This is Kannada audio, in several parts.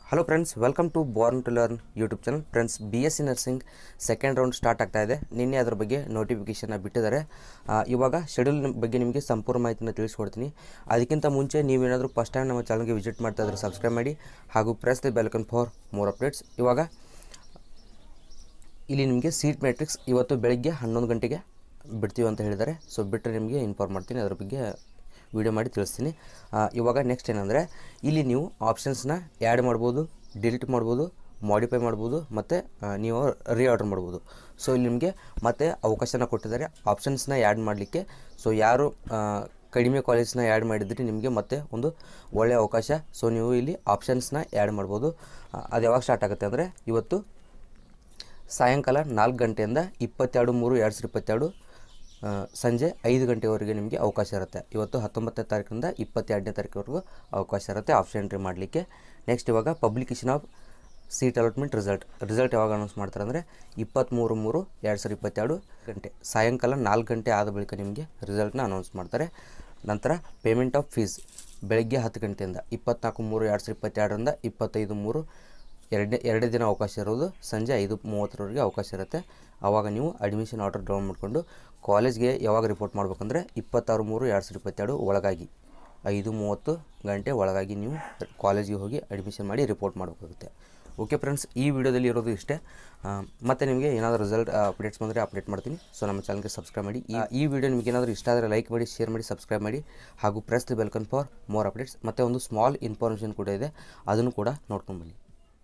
hello friends welcome to born to learn YouTube channel friends B S C nursing second round start ಆಗ್ತಾ ಇದೆ ನಿನ್ನೆ ಅದ್ರ ಬಗ್ಗೆ ನೋಟಿಫಿಕೇಷನ್ನ ಬಿಟ್ಟಿದ್ದಾರೆ ಆ, ಇವಾಗ ಶೆಡ್ಯೂಲ್ ಬಗ್ಗೆ ನಿಮಗೆ ಸಂಪೂರ್ಣ ಮಾಹಿತಿನ ತಿಳಿಸ್ಕೊಡ್ತೀನಿ ಅದಕ್ಕಿಂತ ಮುಂಚೆ ನೀವೇನಾದರೂ ಫಸ್ಟ್ ಟೈಮ್ ನಮ್ಮ ಚಾನಲ್ಗೆ ವಿಸಿಟ್ ಮಾಡ್ತಾ ಇದ್ರೆ ಸಬ್ಸ್ಕ್ರೈಬ್ ಮಾಡಿ ಹಾಗೂ press the bell icon for more updates ಇವಾಗ ಇಲ್ಲಿ ನಿಮಗೆ ಸೀಟ್ ಮ್ಯಾಟ್ರಿಕ್ಸ್ ಇವತ್ತು ಬೆಳಗ್ಗೆ ಹನ್ನೊಂದು ಗಂಟೆಗೆ ಬಿಡ್ತೀವಿ ಅಂತ ಹೇಳಿದ್ದಾರೆ ಸೊ ಬಿಟ್ಟರೆ ನಿಮಗೆ ಇನ್ಫಾರ್ಮ್ ಮಾಡ್ತೀನಿ ಅದ್ರ ಬಗ್ಗೆ ವಿಡಿಯೋ ಮಾಡಿ ತಿಳಿಸ್ತೀನಿ ಆ, ಇವಾಗ ನೆಕ್ಸ್ಟ್ ಏನಂದರೆ ಇಲ್ಲಿ ನೀವು ಆಪ್ಷನ್ಸ್ನ ಆ್ಯಡ್ ಮಾಡ್ಬೋದು ಡಿಲೀಟ್ ಮಾಡ್ಬೋದು ಮಾಡಿಫೈ ಮಾಡ್ಬೋದು ಮತ್ತು ನೀವು ರೀಆರ್ಡರ್ ಮಾಡ್ಬೋದು ಸೊ ಇಲ್ಲಿ ನಿಮಗೆ ಮತ್ತೆ ಅವಕಾಶನ ಕೊಟ್ಟಿದ್ದಾರೆ ಆಪ್ಷನ್ಸ್ನ ಆ್ಯಡ್ ಮಾಡಲಿಕ್ಕೆ ಸೊ ಯಾರು ಆ, ಕಡಿಮೆ ಕಾಲೇಜ್ನ ಆ್ಯಡ್ ಮಾಡಿದರೆ ನಿಮಗೆ ಮತ್ತೆ ಒಂದು ಒಳ್ಳೆಯ ಅವಕಾಶ ಸೊ ನೀವು ಇಲ್ಲಿ ಆಪ್ಷನ್ಸ್ನ ಆ್ಯಡ್ ಮಾಡ್ಬೋದು ಆ, ಅದು ಯಾವಾಗ ಸ್ಟಾರ್ಟ್ ಆಗುತ್ತೆ ಅಂದರೆ ಇವತ್ತು ಸಾಯಂಕಾಲ ನಾಲ್ಕು ಗಂಟೆಯಿಂದ ಇಪ್ಪತ್ತೆರಡು ಮೂರು ಎರಡು ಸಾವಿರದ ಇಪ್ಪತ್ತೆರಡು ಆ, ಸಂಜೆ ಐದು ಗಂಟೆವರೆಗೆ ನಿಮಗೆ ಅವಕಾಶ ಇರುತ್ತೆ ಇವತ್ತು ಹತ್ತೊಂಬತ್ತನೇ ತಾರೀಕಿನಿಂದ ಇಪ್ಪತ್ತೆರಡನೇ ತಾರೀಕುವರೆಗೂ ಅವಕಾಶ ಇರುತ್ತೆ ಆಪ್ಷನ್ ಎಂಟ್ರಿ ಮಾಡಲಿಕ್ಕೆ ನೆಕ್ಸ್ಟ್ ಇವಾಗ publication of seat allotment result result ಯಾವಾಗ ಅನೌನ್ಸ್ ಮಾಡ್ತಾರೆ ಅಂದರೆ ಇಪ್ಪತ್ತ್ಮೂರು ಮೂರು ಎರಡು ಸಾವಿರದ ಇಪ್ಪತ್ತೆರಡು ಗಂಟೆ ಸಾಯಂಕಾಲ ನಾಲ್ಕು ಗಂಟೆ ಆದ ಬಳಿಕ ನಿಮಗೆ ರಿಸಲ್ಟ್ನ ಅನೌನ್ಸ್ ಮಾಡ್ತಾರೆ ನಂತರ ಪೇಮೆಂಟ್ ಆಫ್ ಫೀಸ್ ಬೆಳಗ್ಗೆ ಹತ್ತು ಗಂಟೆಯಿಂದ ಇಪ್ಪತ್ನಾಲ್ಕು ಮೂರು ಎರಡು ಸಾವಿರದ ಇಪ್ಪತ್ತೆರಡರಿಂದ ಇಪ್ಪತ್ತೈದು ಮೂರು ಎರಡನೇ ಎರಡೇ ದಿನ ಅವಕಾಶ ಇರೋದು ಸಂಜೆ ಐದು ಮೂವತ್ತರವರೆಗೆ ಅವಕಾಶ ಇರುತ್ತೆ ಆವಾಗ ನೀವು ಅಡ್ಮಿಷನ್ ಆರ್ಡರ್ ಡೌನ್ ಮಾಡಿಕೊಂಡು ಕಾಲೇಜ್ಗೆ ಯಾವಾಗ ರಿಪೋರ್ಟ್ ಮಾಡ್ಬೇಕಂದ್ರೆ ಇಪ್ಪತ್ತಾರು ಮೂರು ಎರಡು ಸಾವಿರದ ಇಪ್ಪತ್ತೆರಡು ಒಳಗಾಗಿ ಐದು ಮೂವತ್ತು ಗಂಟೆ ಒಳಗಾಗಿ ನೀವು ಕಾಲೇಜಿಗೆ ಹೋಗಿ ಅಡ್ಮಿಷನ್ ಮಾಡಿ ರಿಪೋರ್ಟ್ ಮಾಡಬೇಕಾಗುತ್ತೆ ಓಕೆ ಫ್ರೆಂಡ್ಸ್ ಈ ವಿಡಿಯೋದಲ್ಲಿ ಇರೋದು ಇಷ್ಟೇ ಆ, ಮತ್ತೆ ನಿಮಗೆ ಏನಾದರೂ ರಿಸಲ್ಟ್ ಅಪ್ಡೇಟ್ಸ್ ಬಂದರೆ ಅಪ್ಡೇಟ್ ಮಾಡ್ತೀನಿ ಸೊ ನಮ್ಮ ಚಾನಲ್ಗೆ ಸಬ್ಸ್ಕ್ರೈಬ್ ಮಾಡಿ ಈ ಈ ವಿಡಿಯೋ ನಿಮಗೆ ಏನಾದರೂ ಇಷ್ಟ ಆದರೆ ಲೈಕ್ ಮಾಡಿ ಶೇರ್ ಮಾಡಿ ಸಬ್ಸ್ಕ್ರೈಬ್ ಮಾಡಿ ಹಾಗೂ press the bell icon for more updates ಮತ್ತು ಒಂದು ಸ್ಮಾಲ್ ಇನ್ಫಾರ್ಮೇಷನ್ ಕೂಡ ಇದೆ ಅದನ್ನು ಕೂಡ ನೋಡ್ಕೊಂಡು ಬನ್ನಿ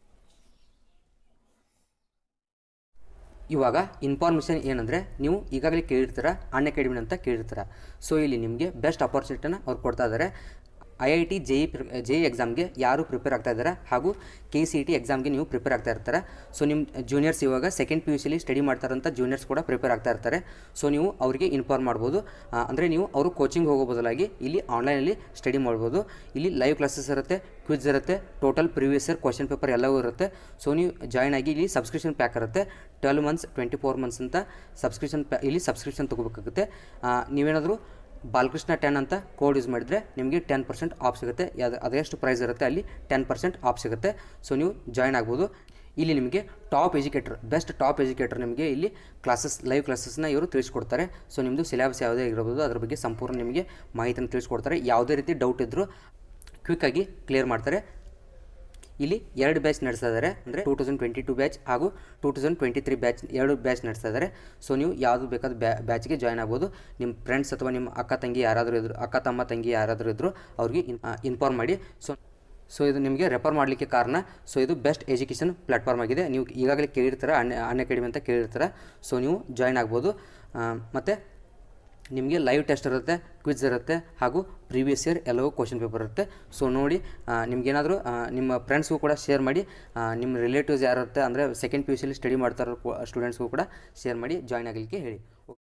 ಇವಾಗ ಇನ್ಫಾರ್ಮೇಷನ್ ಏನಂದರೆ ನೀವು ಈಗಾಗಲೇ ಕೇಳಿರ್ತೀರ ಅನ್ ಅಕಾಡೆಮಿ ಅಂತ ಕೇಳಿರ್ತೀರ ಸೊ ಇಲ್ಲಿ ನಿಮಗೆ ಬೆಸ್ಟ್ ಅಪರ್ಚುನಿಟಿನ ಅವ್ರು ಕೊಡ್ತಾ ಇದ್ದಾರೆ I I T J E J E ಎಕ್ಸಾಮ್ಗೆ ಯಾರು ಪ್ರಿಪೇರ್ ಆಗ್ತಾ ಇದ್ದಾರೆ ಹಾಗೂ ಕೆ ಸಿ ಇ ಟಿ ಎಕ್ಸಾಮ್ಗೆ ನೀವು ಪ್ರಿಪೇರ್ ಆಗ್ತಾ ಇರ್ತಾರೆ ಸೊ ನಿಮ್ಮ ಜೂನಿಯರ್ಸ್ ಇವಾಗ ಸೆಕೆಂಡ್ ಪಿ ಯು ಸಿಲಿ ಸ್ಟಡಿ ಮಾಡ್ತಾರಂಥ ಜೂನಿಯರ್ಸ್ ಕೂಡ ಪ್ರಿಪೇರ್ ಆಗ್ತಾ ಇರ್ತಾರೆ ಸೊ ನೀವು ಅವರಿಗೆ ಇನ್ಫಾರ್ಮ್ ಮಾಡ್ಬೋದು ಅಂದರೆ ನೀವು ಅವರು ಕೋಚಿಂಗ್ ಹೋಗೋ ಬದಲಾಗಿ ಇಲ್ಲಿ ಆನ್ಲೈನಲ್ಲಿ ಸ್ಟಡಿ ಮಾಡ್ಬೋದು ಇಲ್ಲಿ ಲೈವ್ ಕ್ಲಾಸಸ್ ಇರುತ್ತೆ ಕ್ವಿಜ್ ಇರುತ್ತೆ total previous year question paper ಎಲ್ಲವೂ ಇರುತ್ತೆ ಸೊ ನೀವು ಜಾಯ್ನ್ ಆಗಿ ಇಲ್ಲಿ ಸಬ್ಸ್ಕ್ರಿಪ್ಷನ್ ಪ್ಯಾಕ್ ಇರುತ್ತೆ twelve months twenty four months ಅಂತ ಸಬ್ಸ್ಕ್ರಿಪ್ಷನ್ ಪ್ಯಾ ಇಲ್ಲಿ ಸಬ್ಸ್ಕ್ರಿಪ್ಷನ್ ತೊಗೋಬೇಕಾಗುತ್ತೆ ಆ, ನೀವೇನಾದರೂ ಬಾಲಕೃಷ್ಣ ಟೆನ್ ಅಂತ ಕೋಡ್ ಯೂಸ್ ಮಾಡಿದರೆ ನಿಮಗೆ ಟೆನ್ ಪರ್ಸೆಂಟ್ ಆಫ್ ಸಿಗುತ್ತೆ ಯಾವ್ದು ಅದೆಷ್ಟು ಪ್ರೈಸ್ ಇರುತ್ತೆ ಅಲ್ಲಿ ಟೆನ್ ಪರ್ಸೆಂಟ್ ಆಫ್ ಸಿಗುತ್ತೆ ಸೊ ನೀವು ಜಾಯ್ನ್ ಆಗ್ಬೋದು ಇಲ್ಲಿ ನಿಮಗೆ top educator best top educator ನಿಮಗೆ ಇಲ್ಲಿ ಕ್ಲಾಸಸ್ ಲೈವ್ ಕ್ಲಾಸಸ್ನ ಇವರು ತಿಳಿಸ್ಕೊಡ್ತಾರೆ ಸೊ ನಿಮ್ಮದು ಸಿಲೆಬಸ್ ಯಾವುದೇ ಇರಬಹುದು ಅದ್ರ ಬಗ್ಗೆ ಸಂಪೂರ್ಣ ನಿಮಗೆ ಮಾಹಿತಿಯನ್ನು ತಿಳಿಸ್ಕೊಡ್ತಾರೆ ಯಾವುದೇ ರೀತಿ ಡೌಟ್ ಇದ್ದರೂ ಕ್ವಿಕ್ಕಾಗಿ ಕ್ಲಿಯರ್ ಮಾಡ್ತಾರೆ ಇಲ್ಲಿ ಎರಡು ಬ್ಯಾಚ್ ನಡೆಸ್ತಾ ಇದ್ದಾರೆ ಅಂದರೆ two thousand twenty two batch ಹಾಗೂ two thousand twenty three batch ಎರಡು ಬ್ಯಾಚ್ ನಡೆಸ್ತಾ ಇದ್ದಾರೆ ಸೊ ನೀವು ಯಾವುದು ಬೇಕಾದ ಬ್ಯಾ ಬ್ಯಾಚ್ಗೆ ಜಾಯ್ನ್ ಆಗ್ಬೋದು ನಿಮ್ಮ ಫ್ರೆಂಡ್ಸ್ ಅಥವಾ ನಿಮ್ಮ ಅಕ್ಕ ತಂಗಿ ಯಾರಾದರೂ ಇದ್ರು ಅಕ್ಕ ತಮ್ಮ ತಂಗಿ ಯಾರಾದರೂ ಇದ್ದರು ಅವ್ರಿಗೆ ಇನ್ಫಾರ್ಮ್ ಮಾಡಿ ಸೊ ಸೊ ಇದು ನಿಮಗೆ ರೆಫರ್ ಮಾಡಲಿಕ್ಕೆ ಕಾರಣ ಸೊ ಇದು ಬೆಸ್ಟ್ ಎಜುಕೇಷನ್ ಪ್ಲ್ಯಾಟ್ಫಾರ್ಮ್ ಆಗಿದೆ ನೀವು ಈಗಾಗಲೇ ಕೇಳಿರ್ತೀರ ಅನ್ ಅನ್ ಅಕಾಡೆಮಿ ಅಂತ ಕೇಳಿರ್ತೀರ ಸೊ ನೀವು ಜಾಯ್ನ್ ಆಗ್ಬೋದು ಮತ್ತು ನಿಮಗೆ ಲೈವ್ ಟೆಸ್ಟ್ ಇರುತ್ತೆ ಕ್ವಿಜ್ ಇರುತ್ತೆ ಹಾಗೂ ಪ್ರೀವಿಯಸ್ ಇಯರ್ ಎಲ್ಲವೂ ಕ್ವಶನ್ ಪೇಪರ್ ಇರುತ್ತೆ ಸೊ ನೋಡಿ ಆ, ನಿಮ್ಗೇನಾದರೂ ಆ, ನಿಮ್ಮ ಫ್ರೆಂಡ್ಸ್ಗೂ ಕೂಡ ಶೇರ್ ಮಾಡಿ ಆ, ನಿಮ್ಮ ರಿಲೇಟಿವ್ಸ್ ಯಾರು ಇರುತ್ತೆ ಅಂದರೆ ಸೆಕೆಂಡ್ ಪಿ ಯು ಸಿಲಿ ಸ್ಟಡಿ ಮಾಡ್ತಾರೋ ಸ್ಟೂಡೆಂಟ್ಸ್ಗೂ ಕೂಡ ಶೇರ್ ಮಾಡಿ ಜಾಯ್ನ್ ಆಗಲಿಕ್ಕೆ ಹೇಳಿ